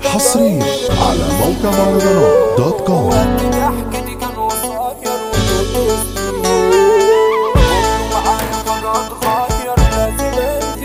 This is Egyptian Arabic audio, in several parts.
حصريا على موقع مهرجانات دوت كوم ضحكتي كان قصير وكنت معايا قرار اتغير لازم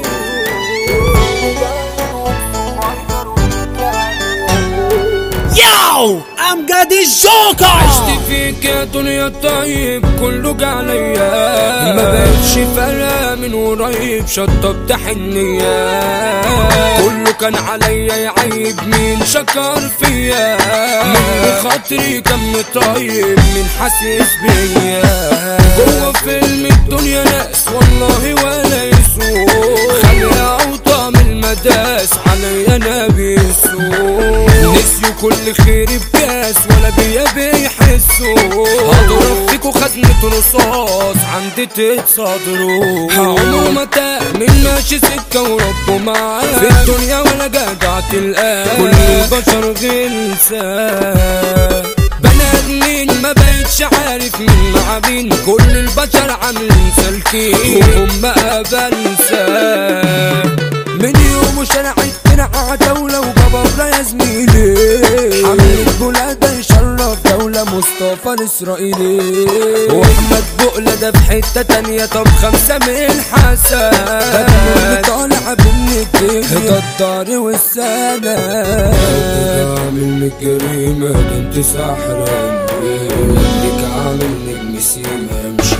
ياو امجد الجوكر عشت فيك يا دنيا طيب كله جه عليا ما بقتش فارقة من قريب شطبت حنية كله كان عليا يعيب مين شكر فيا من خاطري كان طيب مين حاسس بيا جوه فيلم الدنيا ناس والله ولا يسوق خلي اوطى من المداس عليا انا بيسوق نسيوا كل خير بكاس ولا بيا بيحسوا هضرب فيكوا خزنة رصاص عندي تتصادروا عمره ما من ماشي سكة وربه معاه في الدنيا ولا جدع تلقاه كل البشر غلسان بني ادمين ما بقتش عارف مين مع مين كل البشر عاملين سالكين وهم بنسى من يوم وشرعت ترعى دولة وجبابرة يا زميلي حملة بولادة يشرف دولة مصطفى الإسرائيلي وأحمد بقلة ده في حتة تانية طب خمسة من الحسن ده اللي طالع من الدنيا الدار والسنة عامل جريمة ده انت سحرة لك عامل نجم سيما مش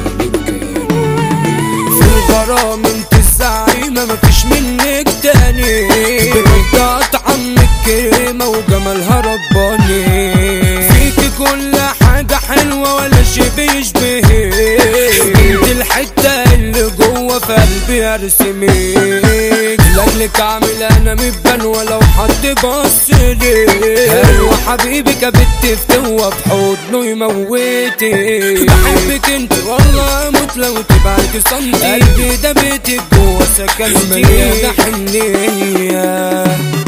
في الغرام انت الزعيمة مفيش منك تاني بنت عم الكريمة وجمالها رباني فيك كل حاجة حلوة ولا شي بيشبهك انت الحتة اللي جوه في قلبي ارسمك لاجلك عامل انا مبان ولو حد بص لي ايوه حبيبي كبت فتوة في حضنه يموتك بحبك انت والله اموت لو تبعد سنتي قلبي ده بيتك جوه سكنتي مليانة حنية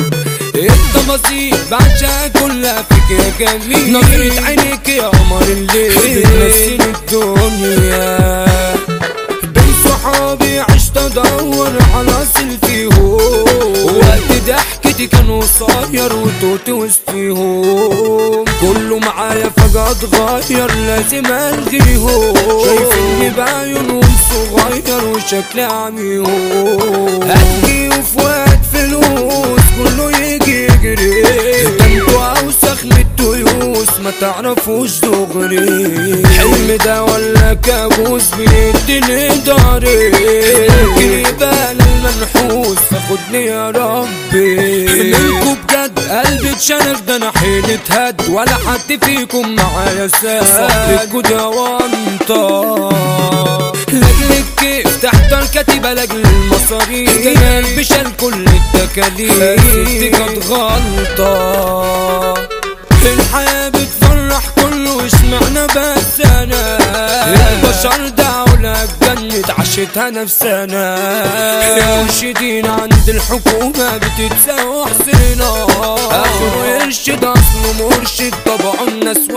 التفاصيل بعشق كلها فيك يا جميل نظرة عينيك يا قمر الليل بتنسيني الدنيا بين صحابي عشت ادور على اصل فيهم وقت ضحكتي كان قصير وتوت وسطيهم كله معايا فجأة اتغير لازم الغيهم شايفيني بعيونهم صغير وشكلي عميهم هتجي وفي وقت فلوس كله يجي يجري ده انتوا اوسخ من التيوس ما تعرفوش دغري حلم ده ولا كابوس بيديني داري ممكن يبقى المنحوس فخدني يا ربي منكم بجد قلبي اتشنف ده انا حيلة هد ولا حد فيكم معايا ساد صاحبكوا ده وانطة لاجلك كيف تحت الكتيبة لاجل المصاريف ده قلبي شال كل التكاليف ستي كانت غلطة الحياة بتفرح كله اشمعنى بس انا البشر دعونا اتجنت عشتها نفسنا يا مرشدين عند الحكومة بتتساوى حسنا اخر ارشد اصله مرشد طبعا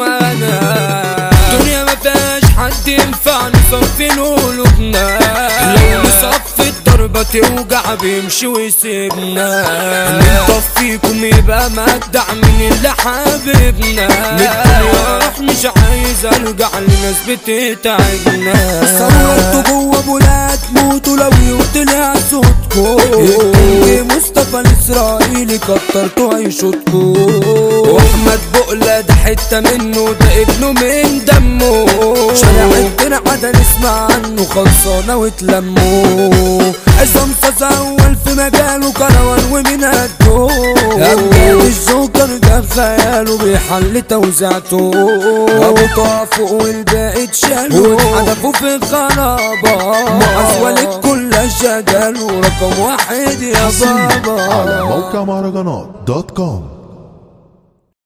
نسوانا الدنيا ما فيهاش حد ينفع نصفي قلوبنا لو نصفي الضربة توجع بيمشي ويسيبنا نطفيكم يبقى مجدع من اللي حاببنا من الدنيا روح مش عايز ارجع لناس بتتعبنا صورت جوه بولاد موتوا لو يطلع صوتكم مصطفى الاسرائيلي كترتوا عيشتكم واحمد بقلة ده حتة منه ده ابنه من دمه شارع الدرع ده نسمع عنه خلصانة وتلموا عصام صاصا اول في مجاله كروان ومن قده امجاد الجوكر ده خياله بيحل توزيعته ابو طافق والباقي اتشالوا واتحدفوا في الخرابة معز ولد كل شغال ورقم واحد يا حصريا بابا على موقع مهرجانات دوت كوم